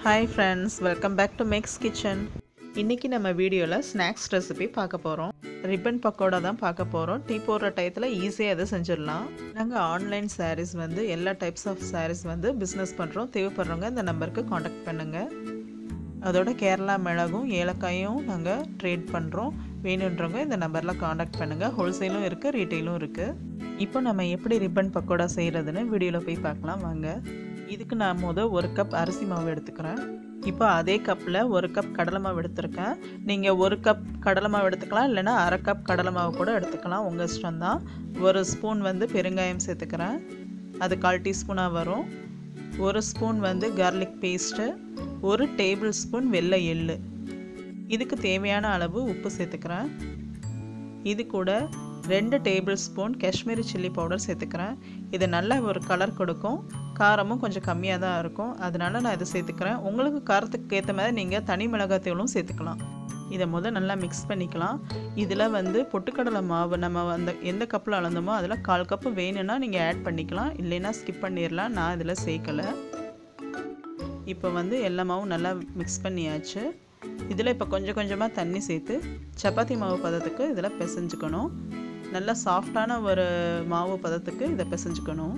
hi friends welcome back to Max kitchen இன்றைக்கி நம்ம வீடியோவில் ஸ்நாக்ஸ் ரெசிபி பார்க்க போகிறோம் ரிப்பன் பக்கோடா தான் பார்க்க போகிறோம் டீ போடுற டயத்தில் ஈஸியாக அதை செஞ்சிடலாம் நாங்கள் ஆன்லைன் சாரீஸ் வந்து எல்லா டைப்ஸ் ஆஃப் சாரீஸ் வந்து பிஸ்னஸ் பண்ணுறோம் தேவைப்படுறவங்க இந்த நம்பருக்கு காண்டாக்ட் பண்ணுங்கள் அதோட கேரளா மிளகும் ஏலக்காயும் நாங்கள் ட்ரேட் பண்ணுறோம் வேணுன்றவங்க இந்த நம்பரில் காண்டாக்ட் பண்ணுங்கள் ஹோல்சேலும் இருக்குது ரீட்டெயிலும் இருக்குது இப்போ நம்ம எப்படி ரிப்பன் பக்கோடா செய்கிறதுன்னு வீடியோவில் போய் பார்க்கலாம் வாங்க இதுக்கு நான் முதல் ஒரு கப் அரிசி மாவு எடுத்துக்கிறேன் இப்போ அதே கப்பில் ஒரு கப் கடலை மாவு எடுத்திருக்கேன் நீங்கள் ஒரு கப் கடலை மாவு எடுத்துக்கலாம் இல்லைன்னா அரை கப் கடலை மாவு கூட எடுத்துக்கலாம் உங்கள் இஷ்டம்தான் ஒரு ஸ்பூன் வந்து பெருங்காயம் சேர்த்துக்கிறேன் அது கால் டீஸ்பூனாக வரும் ஒரு ஸ்பூன் வந்து கார்லிக் பேஸ்ட்டு ஒரு டேபிள் ஸ்பூன் வெள்ளை எள்ளு இதுக்கு தேவையான அளவு உப்பு சேர்த்துக்கிறேன் இது கூட ரெண்டு tablespoon Kashmiri chilli powder சேர்த்துக்கிறேன் இது நல்ல ஒரு கலர் கொடுக்கும் காரமும் கொஞ்சம் கம்மியாக தான் இருக்கும் அதனால நான் இதை சேர்த்துக்கிறேன் உங்களுக்கு காரத்துக்கு ஏற்ற மாதிரி நீங்கள் தனி மிளகாத்தூளும் சேர்த்துக்கலாம் இதை முதல் நல்லா மிக்ஸ் பண்ணிக்கலாம் இதில் வந்து பொட்டுக்கடலை மாவு நம்ம அந்த எந்த கப்பில் அளந்தோமோ அதில் கால் கப்பு வேணும்னா நீங்கள் ஆட் பண்ணிக்கலாம் இல்லைன்னா ஸ்கிப் பண்ணிடலாம் நான் இதில் சேர்க்கலை இப்போ வந்து எல்லா மாவும் நல்லா மிக்ஸ் பண்ணியாச்சு இதில் இப்போ கொஞ்சம் கொஞ்சமாக தண்ணி சேர்த்து சப்பாத்தி மாவு பதத்துக்கு இதில் பிசைஞ்சுக்கணும் நல்லா சாஃப்டான ஒரு மாவு பதத்துக்கு இதை பிசைஞ்சுக்கணும்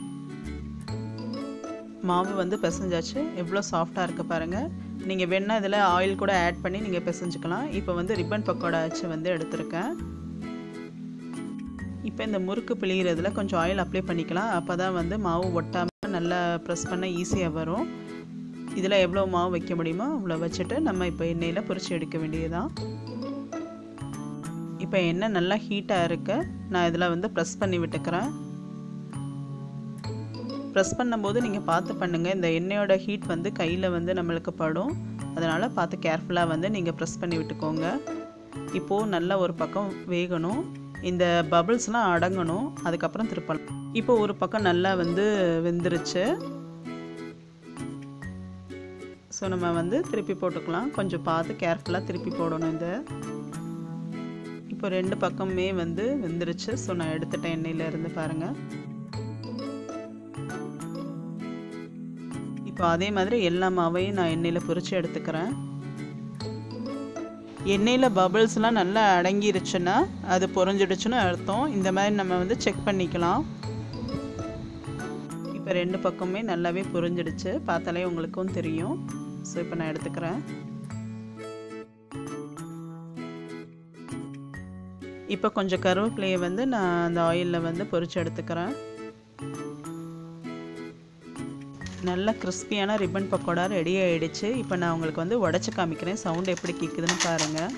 மாவு வந்து பிசைஞ்சாச்சு எவ்வளோ சாஃப்டாக இருக்க பாருங்கள் நீங்கள் வேணால் இதில் ஆயில் கூட ஆட் பண்ணி நீங்கள் பிசைஞ்சுக்கலாம் இப்போ வந்து ரிப்பன் பக்கோடா அச்சு வந்து எடுத்திருக்கேன் இப்போ இந்த முறுக்கு பிழிகிறதுல கொஞ்சம் ஆயில் அப்ளை பண்ணிக்கலாம் அப்போ தான் வந்து மாவு ஒட்டாமல் நல்லா ப்ரெஸ் பண்ண ஈஸியாக வரும் இதில் எவ்வளோ மாவு வைக்க முடியுமோ அவ்வளோ வச்சுட்டு நம்ம இப்போ எண்ணெயில் பொரிச்சு எடுக்க வேண்டியதுதான் இப்போ எண்ணெய் நல்லா ஹீட்டாக இருக்க நான் இதில் வந்து ப்ரெஸ் பண்ணி விட்டுக்கிறேன் ப்ரெஸ் பண்ணும்போது நீங்கள் பார்த்து பண்ணுங்கள் இந்த எண்ணெயோட ஹீட் வந்து கையில் வந்து நம்மளுக்கு படும் அதனால் பார்த்து கேர்ஃபுல்லாக வந்து நீங்கள் ப்ரெஸ் பண்ணி விட்டுக்கோங்க இப்போது நல்லா ஒரு பக்கம் வேகணும் இந்த பபிள்ஸ்லாம் அடங்கணும் அதுக்கப்புறம் திருப்பலாம் இப்போ ஒரு பக்கம் நல்லா வந்து வெந்துருச்சு ஸோ நம்ம வந்து திருப்பி போட்டுக்கலாம் கொஞ்சம் பார்த்து கேர்ஃபுல்லாக திருப்பி போடணும் இந்த இப்போ ரெண்டு பக்கமே வந்து வெந்துருச்சு ஸோ நான் எடுத்துட்டேன் எண்ணெயில் இருந்து பாருங்கள் இப்போ அதே மாதிரி எல்லா மாவையும் நான் எண்ணெயில் பொரித்து எடுத்துக்கிறேன் எண்ணெயில் பபிள்ஸ்லாம் நல்லா அடங்கிருச்சுன்னா அது பொறிஞ்சிடுச்சுன்னு அர்த்தம் இந்த மாதிரி நம்ம வந்து செக் பண்ணிக்கலாம் இப்போ ரெண்டு பக்கமே நல்லாவே பொரிஞ்சிடுச்சு பார்த்தாலே உங்களுக்கும் தெரியும் ஸோ இப்போ நான் எடுத்துக்கிறேன் இப்போ கொஞ்சம் கருவேப்பிலையை வந்து நான் அந்த ஆயிலில் வந்து பொரிச்சு எடுத்துக்கிறேன் நல்ல கிறிஸ்பியான ரிப்பன் பக்கோடா ரெடி ஆகிடுச்சு இப்போ நான் உங்களுக்கு வந்து உடச்சி காமிக்கிறேன் சவுண்ட் எப்படி கேட்குதுன்னு பாருங்கள்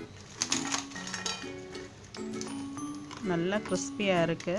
நல்லா கிறிஸ்பியாக இருக்குது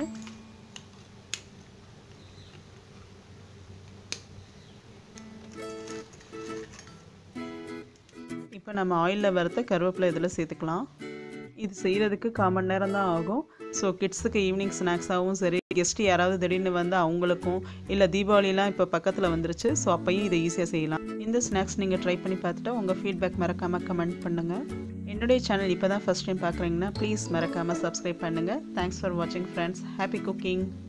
இப்போ நம்ம ஆயிலில் வறுத்த கருவேப்பிலை இதில் சேர்த்துக்கலாம் இது செய்கிறதுக்கு கால் மணி நேரம் தான் ஆகும் ஸோ கிட்ஸுக்கு ஈவினிங் ஸ்நாக்ஸாகவும் சரி கெஸ்ட்டு யாராவது திடீர்னு வந்து அவங்களுக்கும் இல்லை தீபாவளிலாம் இப்போ பக்கத்தில் வந்துருச்சு ஸோ அப்பையும் இதை ஈஸியாக செய்யலாம் இந்த ஸ்நாக்ஸ் நீங்கள் ட்ரை பண்ணி பார்த்துட்டு உங்கள் ஃபீட்பேக் மறக்காமல் கமெண்ட் பண்ணுங்கள் என்னுடைய சேனல் இப்போ தான் ஃபஸ்ட் டைம் பார்க்குறீங்கன்னா ப்ளீஸ் மறக்காமல் சப்ஸ்கிரைப் பண்ணுங்கள் தேங்க்ஸ் ஃபார் வாட்சிங் ஃப்ரெண்ட்ஸ் ஹாப்பி குக்கிங்